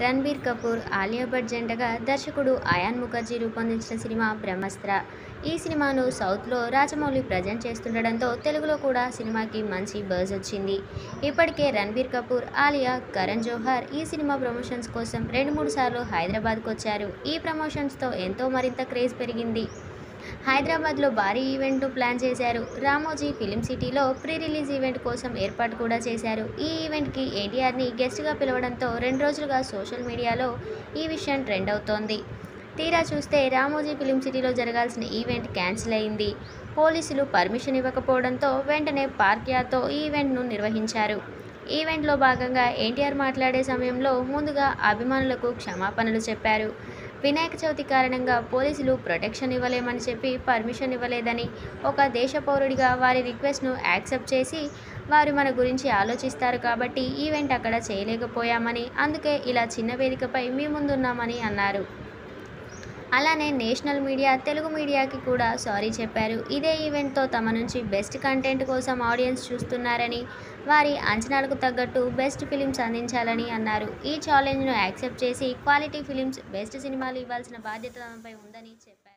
రణబీర్ కపూర్ ఆలియా భట్ జంటగా దర్శకుడు అయాన్ ముఖర్జీ రూపొందించిన సినిమా బ్రహ్మాస్త్ర ఈ సినిమాను సౌత్లో రాజమౌళి ప్రజెంట్ చేస్తుండడంతో తెలుగులో కూడా సినిమాకి మంచి బజ్ వచ్చింది ఇప్పటికే రణబీర్ కపూర్ ఆలియా కరణ్ జోహార్ ఈ సినిమా ప్రమోషన్స్ కోసం రెండు మూడు సార్లు హైదరాబాద్కు వచ్చారు ఈ ప్రమోషన్స్తో ఎంతో మరింత క్రేజ్ పెరిగింది హైదరాబాద్లో భారీ ఈవెంట్ను ప్లాన్ చేశారు రామోజీ ఫిలిం సిటీలో ప్రీ రిలీజ్ ఈవెంట్ కోసం ఏర్పాటు కూడా చేశారు ఈ ఈవెంట్కి ఎన్టీఆర్ని గెస్ట్గా పిలవడంతో రెండు రోజులుగా సోషల్ మీడియాలో ఈ విషయం ట్రెండ్ అవుతోంది తీరా చూస్తే రామోజీ ఫిలిం సిటీలో జరగాల్సిన ఈవెంట్ క్యాన్సిల్ అయింది పోలీసులు పర్మిషన్ ఇవ్వకపోవడంతో వెంటనే పార్క్యాతో ఈ ఈవెంట్ను నిర్వహించారు ఈవెంట్లో భాగంగా ఎన్టీఆర్ మాట్లాడే సమయంలో ముందుగా అభిమానులకు క్షమాపణలు చెప్పారు వినాయక చవితి కారణంగా పోలీసులు ప్రొటెక్షన్ ఇవ్వలేమని చెప్పి పర్మిషన్ ఇవ్వలేదని ఒక దేశ పౌరుడిగా వారి రిక్వెస్ట్ను యాక్సెప్ట్ చేసి వారు మన గురించి ఆలోచిస్తారు కాబట్టి ఈవెంట్ అక్కడ చేయలేకపోయామని అందుకే ఇలా చిన్న వేదికపై మీ ముందున్నామని అన్నారు అలానే నేషనల్ మీడియా తెలుగు మీడియాకి కూడా సారీ చెప్పారు ఇదే ఈవెంట్తో తమ నుంచి బెస్ట్ కంటెంట్ కోసం ఆడియన్స్ చూస్తున్నారని వారి అంచనాలకు తగ్గట్టు బెస్ట్ ఫిలిమ్స్ అందించాలని అన్నారు ఈ ఛాలెంజ్ను యాక్సెప్ట్ చేసి క్వాలిటీ ఫిలిమ్స్ బెస్ట్ సినిమాలు ఇవ్వాల్సిన బాధ్యత తమపై ఉందని చెప్పారు